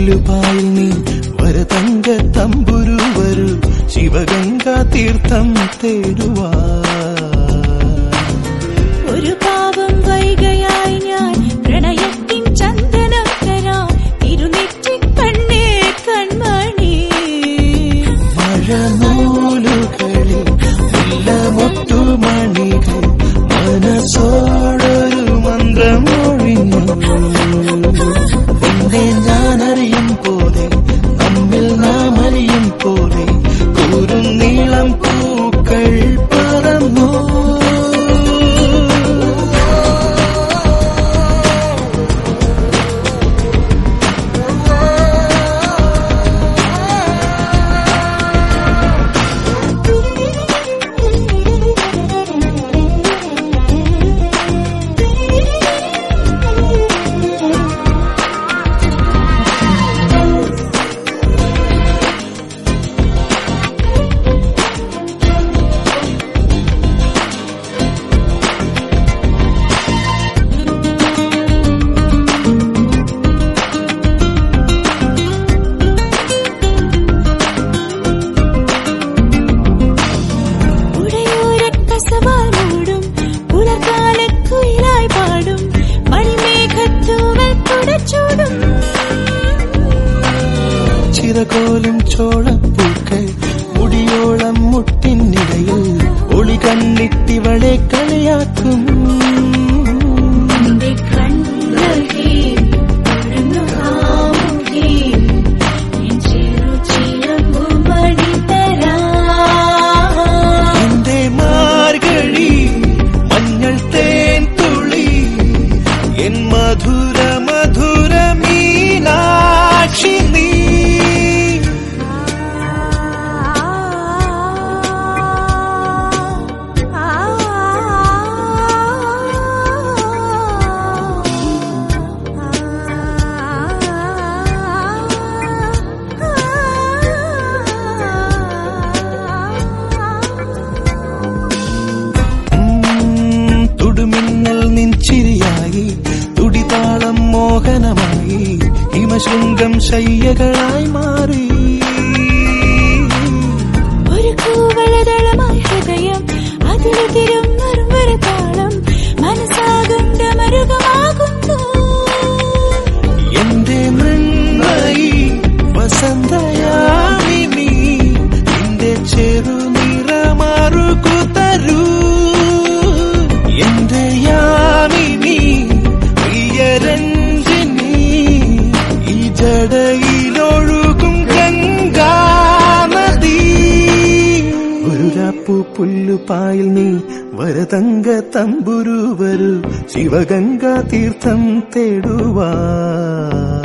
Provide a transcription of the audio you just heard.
പുല്ലുപായിൽ നീ വരതങ്ക തമ്പുരു വരൂ ശിവഗംഗാ തീർത്ഥം തേടുവാ ഒരു പാവം വൈകയായി ഞാൻ പ്രണയത്തിൻ ചന്ദനം തരാം തിരുനെറ്റി കണ്ണേ കൺമണി മഴനൂലുകളിൽ മുല്ലമൊട്ടുമണികൾ മനസ്സോടൊരു മന്ത്രം ഒഴിഞ്ഞു എന്നെ ഞാനറിയും പോലെ നമ്മിൽ നാം അറിയും പോലെ കൂറും നീളം പൂക്കൾ പറന്നു ഉടയോരക്കസവാൽ മൂടും പുലർക്കാലക്കുയിലായി പാടും മണിമേഘത്തൂവൽ കുടച്ചൂടും ചിറകോലും ചോളപ്പൂക്കൾ മുടിയോളം മുട്ടിനിടയിൽ ഒളി കണ്ണിട്ടിവളെ കളിയാക്കും നിന്റെ കണ്ണഴകേ, പൊഴുന്നു കാമുകേ, എൻ ചെറുചിലമ്പുമണി തരാം. എന്റെ മാർഗഴി മഞ്ഞൾ തേൻ തുളി എൻ മധുര മധുര മീനാക്ഷി നീ ഉം, തുടുമിന്നൽ നിൻചിരിയായി തുടിതാളം മോഹനമായി ഹിമശൃംഗം ശയ്യകളായി മാറി ഒരു കൂവളതളമായി ഹൃദയം അതിലെതിരും മറുമൊരു താളം മനസ്സാകുന്ന മരുകമാകുന്നു എന്റെ മൃണ്മയി വസന്തയാമിനി നിന്റെ ചെറുനിറമാറുകു തരൂ എന്റെ യാമിനി പ്രിയരഞ്ജിനി ഈ ജടയിലൊഴുകും ഗംഗാനദി ഗുരുരാപ്പു പുല്ലുപായിൽ നീ വരതങ്ക തമ്പുരു വരൂ ശിവഗംഗാ തീർത്ഥം തേടുവാ